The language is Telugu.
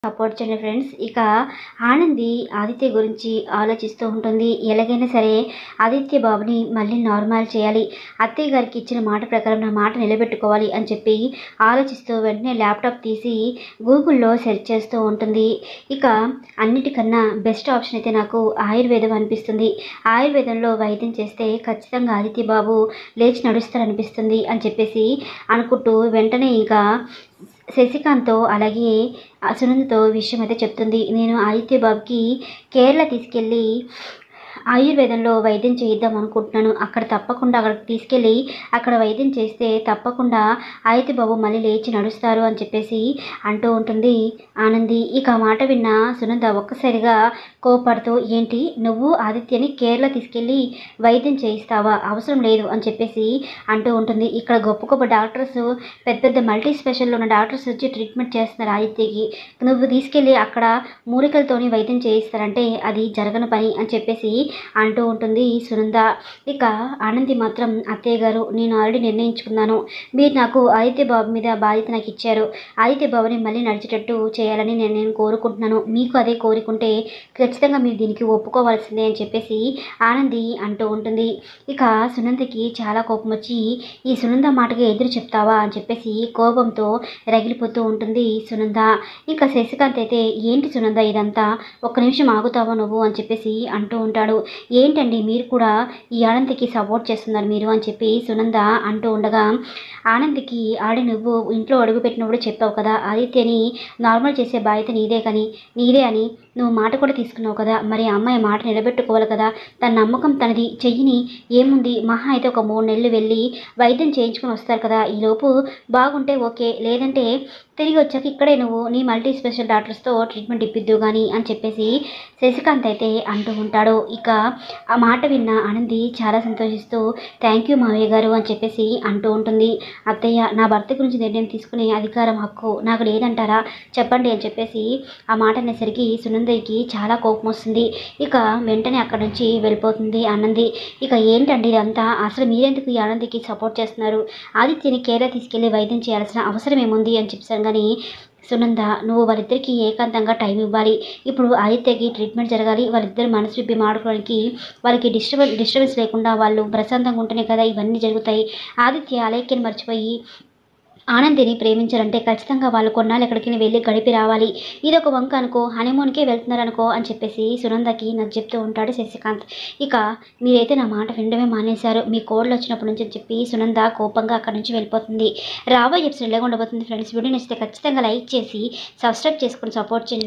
సపోర్ట్ చేయండి ఫ్రెండ్స్ ఇక ఆనంది ఆదిత్య గురించి ఆలోచిస్తూ ఉంటుంది ఎలాగైనా సరే ఆదిత్య బాబుని మళ్ళీ నార్మల్ చేయాలి అత్తయ్య గారికి ఇచ్చిన మాట ప్రకారం నా మాట నిలబెట్టుకోవాలి అని చెప్పి ఆలోచిస్తూ వెంటనే ల్యాప్టాప్ తీసి గూగుల్లో సెర్చ్ చేస్తూ ఉంటుంది ఇక అన్నిటికన్నా బెస్ట్ ఆప్షన్ అయితే నాకు ఆయుర్వేదం అనిపిస్తుంది ఆయుర్వేదంలో వైద్యం చేస్తే ఖచ్చితంగా ఆదిత్య బాబు లేచి నడుస్తారనిపిస్తుంది అని చెప్పేసి అనుకుంటూ వెంటనే ఇంకా శశికాంత్తో అలాగే ఆ సునందతో విషయం అయితే చెప్తుంది నేను ఆదిత్య బాబుకి కేరళ తీసుకెళ్ళి ఆయుర్వేదంలో వైద్యం చేయిద్దాం అనుకుంటున్నాను అక్కడ తప్పకుండా అక్కడికి తీసుకెళ్ళి అక్కడ వైద్యం చేస్తే తప్పకుండా ఆదిత్య బాబు మళ్ళీ లేచి నడుస్తారు అని చెప్పేసి అంటూ ఉంటుంది ఆనంది ఇక ఆ మాట విన్న సునంద ఒక్కసారిగా కోపడుతూ ఏంటి నువ్వు ఆదిత్యని కేరళ తీసుకెళ్ళి వైద్యం చేయిస్తావా అవసరం లేదు అని చెప్పేసి అంటూ ఉంటుంది ఇక్కడ గొప్ప గొప్ప డాక్టర్స్ పెద్ద పెద్ద మల్టీ స్పెషల్లో ఉన్న డాక్టర్స్ వచ్చి ట్రీట్మెంట్ చేస్తున్నారు ఆదిత్యకి నువ్వు తీసుకెళ్ళి అక్కడ మూలికలతోని వైద్యం చేయిస్తారంటే అది జరగని పని అని చెప్పేసి అంటూ ఉంటుంది సునంద ఇక ఆనంది మాత్రం అత్తయ్య గారు నేను ఆల్రెడీ నిర్ణయించుకున్నాను మీరు నాకు ఆదిత్య బాబు మీద బాధ్యత నాకు ఇచ్చారు ఆదిత్య బాబుని మళ్ళీ నడిచేటట్టు చేయాలని నేను నేను కోరుకుంటున్నాను మీకు అదే కోరుకుంటే ఖచ్చితంగా మీరు దీనికి ఒప్పుకోవాల్సిందే అని చెప్పేసి ఆనంది అంటూ ఉంటుంది ఇక సునందకి చాలా కోపం వచ్చి ఈ సునంద మాటకి ఎదురు చెప్తావా అని చెప్పేసి కోపంతో రగిలిపోతూ ఉంటుంది సునంద ఇంకా శశికాంత్ అయితే ఏంటి సునంద ఇదంతా ఒక్క నిమిషం ఆగుతావా నువ్వు అని చెప్పేసి అంటూ ఉంటాడు ఏంటండి మీరు కూడా ఈ ఆనందికి సపోర్ట్ చేస్తున్నారు మీరు అని చెప్పి సునంద అంటూ ఉండగా ఆనందికి ఆడి నువ్వు ఇంట్లో అడుగుపెట్టినప్పుడు చెప్పావు కదా ఆదిత్యని నార్మల్ చేసే బాధ్యత నీదే కానీ నీదే అని నువ్వు మాట కూడా తీసుకున్నావు కదా మరి ఆ అమ్మాయి మాట నిలబెట్టుకోవాలి కదా తన నమ్మకం తనది చెయ్యిని ఏముంది మహా అయితే ఒక మూడు నెలలు వెళ్ళి వైద్యం చేయించుకొని వస్తారు కదా ఈలోపు బాగుంటే ఓకే లేదంటే తిరిగి వచ్చాక ఇక్కడే నువ్వు నీ మల్టీ స్పెషల్ డాక్టర్స్తో ట్రీట్మెంట్ ఇప్పిద్దు కానీ అని చెప్పేసి శశికాంత్ అయితే అంటూ ఉంటాడు ఇక ఆ మాట విన్న ఆనంది చాలా సంతోషిస్తూ థ్యాంక్ యూ మావయ్య గారు అని చెప్పేసి అంటూ ఉంటుంది అత్తయ్య నా భర్త గురించి నిర్ణయం తీసుకునే అధికారం హక్కు నాకు లేదంటారా చెప్పండి అని చెప్పేసి ఆ మాట అనేసరికి సునందయ్యకి చాలా కోపం వస్తుంది ఇక వెంటనే అక్కడి నుంచి వెళ్ళిపోతుంది ఆనంది ఇక ఏంటండి ఇదంతా అసలు మీరెందుకు ఈ ఆనందికి సపోర్ట్ చేస్తున్నారు ఆదిత్యని కేరళ తీసుకెళ్లి వైద్యం చేయాల్సిన అవసరం ఏముంది అని చెప్పాను కానీ సునంద నువ్వు వాళ్ళిద్దరికి ఏకాంతంగా టైం ఇవ్వాలి ఇప్పుడు ఆదిత్యకి ట్రీట్మెంట్ జరగాలి వాళ్ళిద్దరు మనసు విప్పి మాడుకోవడానికి వాళ్ళకి డిస్టర్బెన్స్ డిస్టర్బెన్స్ లేకుండా వాళ్ళు ప్రశాంతంగా ఉంటేనే కదా ఇవన్నీ జరుగుతాయి ఆదిత్య అలైక్యని మర్చిపోయి ఆనందిని ప్రేమించారంటే ఖచ్చితంగా వాళ్ళు కొన్నాళ్ళు ఎక్కడికి వెళ్ళి గడిపి రావాలి ఇది ఒక వంక అనుకో హనీమూన్కే వెళ్తున్నారు అనుకో అని చెప్పేసి సునందకి నాకు చెప్తూ ఉంటాడు శశికాంత్ ఇక మీరైతే నా మాట వినడమే మానేశారు మీ కోడ్లు వచ్చినప్పటి నుంచి అని చెప్పి సునంద కోపంగా అక్కడి నుంచి వెళ్ళిపోతుంది రాబోయే ఎపిసోడ్ ఎలాగ ఉండబోతుంది ఫ్రెండ్స్ వీడియో నచ్చితే ఖచ్చితంగా లైక్ చేసి సబ్స్క్రైబ్ చేసుకుని సపోర్ట్ చేయండి